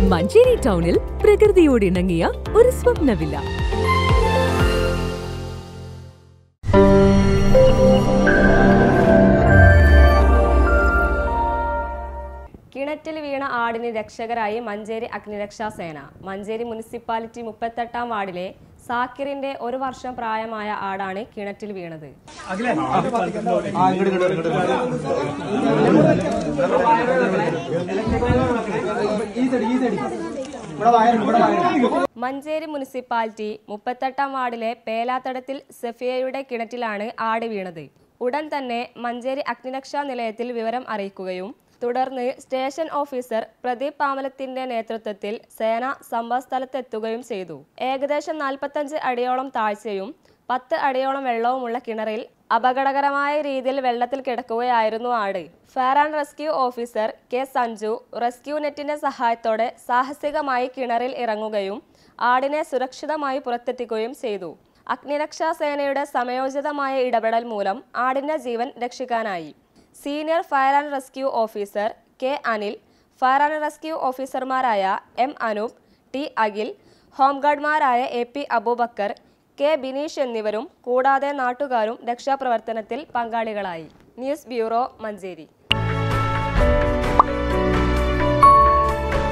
മഞ്ചേരി ടൗണിൽ പ്രകൃതിയോട് ഇണങ്ങിയ ഒരു സ്വപ്ന വില്ല കിണറ്റിൽ വീണ ആടിന് രക്ഷകരായി മഞ്ചേരി അഗ്നിരക്ഷാ സേന മഞ്ചേരി മുനിസിപ്പാലിറ്റി മുപ്പത്തെട്ടാം വാർഡിലെ സാക്കിറിന്റെ ഒരു വർഷം പ്രായമായ ആടാണ് കിണറ്റിൽ വീണത് മഞ്ചേരി മുനിസിപ്പാലിറ്റി മുപ്പത്തെട്ടാം വാർഡിലെ പേലാത്തടത്തിൽ സഫിയയുടെ കിണറ്റിലാണ് ആട് വീണത് ഉടൻ തന്നെ മഞ്ചേരി അഗ്നിരക്ഷാ നിലയത്തിൽ വിവരം അറിയിക്കുകയും തുടർന്ന് സ്റ്റേഷൻ ഓഫീസർ പ്രദീപ് പാമലത്തിന്റെ നേതൃത്വത്തിൽ സേന സംഭവസ്ഥലത്തെത്തുകയും ചെയ്തു ഏകദേശം നാൽപ്പത്തഞ്ച് അടിയോളം താഴ്ചയും പത്ത് അടിയോളം വെള്ളവുമുള്ള കിണറിൽ അപകടകരമായ രീതിയിൽ വെള്ളത്തിൽ കിടക്കുകയായിരുന്നു ആട് fire and rescue officer K Sanju rescue നെറ്റിന്റെ സഹായത്തോടെ സാഹസികമായി കിണറിൽ ഇറങ്ങുകയും ആടിനെ സുരക്ഷിതമായി പുറത്തെത്തിക്കുകയും ചെയ്തു അഗ്നിരക്ഷാ സേനയുടെ സമയോചിതമായ ഇടപെടൽ മൂലം ആടിന്റെ ജീവൻ രക്ഷിക്കാനായി senior fire and rescue officer K Anil fire and rescue ഓഫീസർമാരായ എം അനൂപ് ടി അഖിൽ ഹോംഗാർഡ്മാരായ A P Abubakar K Bineesh എന്നിവരും കൂടാതെ നാട്ടുകാരും രക്ഷാപ്രവർത്തനത്തിൽ പങ്കാളികളായി ന്യൂസ് ബ്യൂറോ മഞ്ചേരി